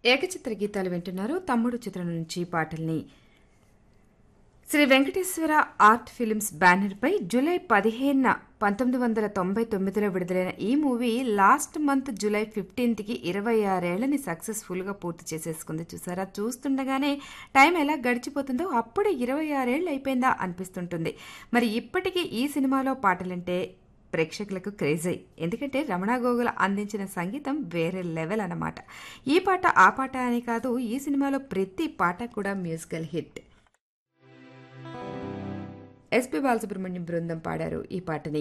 ఏకచిత్ర గీతాలు వింటున్నారు తమ్ముడు చిత్రం నుంచి పాటల్ని శ్రీ వెంకటేశ్వర ఆర్ట్ ఫిలిమ్స్ బ్యానర్పై జూలై పదిహేనున పంతొమ్మిది వందల తొంభై తొమ్మిదిలో విడుదలైన ఈ మూవీ లాస్ట్ మంత్ జూలై ఫిఫ్టీన్త్కి ఇరవై ఆరేళ్లని సక్సెస్ఫుల్గా పూర్తి చేసేసుకుంది చూసారా చూస్తుండగానే టైం ఎలా గడిచిపోతుందో అప్పుడే ఇరవై ఆరేళ్ళు అయిపోయిందా అనిపిస్తుంటుంది మరి ఇప్పటికీ ఈ సినిమాలో పాటలంటే ప్రేక్షకులకు క్రేజీ ఎందుకంటే రమణ గోగుల అందించిన సంగీతం వేరే లెవెల్ అన్నమాట ఈ పాట ఆ పాట అని కాదు ఈ సినిమాలో ప్రతి పాట కూడా మ్యూజికల్ హిట్ ఎస్పి బాలసుబ్రహ్మణ్యం బృందం పాడారు ఈ పాటని